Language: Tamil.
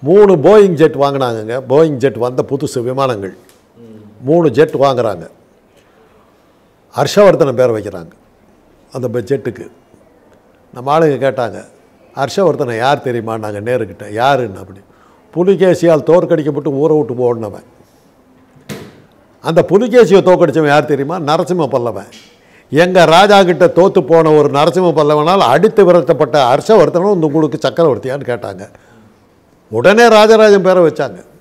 மூணு போயிங் ஜெட் வாங்கினாங்கங்க போயிங் ஜெட் வந்த புதுசு விமானங்கள் மூணு ஜெட் வாங்குறாங்க ஹர்ஷவர்தன பேர் வைக்கிறாங்க அந்த ப- ஜெட்டுக்கு நம்ம ஆளுங்க கேட்டாங்க ஹர்ஷவர்தனை யார் தெரியுமான்னாங்க நேருக்கிட்ட யாருன்னு அப்படி புலிகேசியால் தோற்கடிக்கப்பட்டு ஊரை விட்டு ஓடினவன் அந்த புலிகேசியை தோற்கடிச்சவன் யார் தெரியுமா நரசிம்ம பல்லவன் எங்கள் ராஜா கிட்ட தோத்து போன ஒரு நரசிம்ம பல்லவனால் அடித்து விரட்டப்பட்ட ஹர்ஷவர்தனும் இந்த உங்களுக்கு சக்கரவர்த்தியான்னு கேட்டாங்க உடனே ராஜராஜன் பேரை வச்சாங்க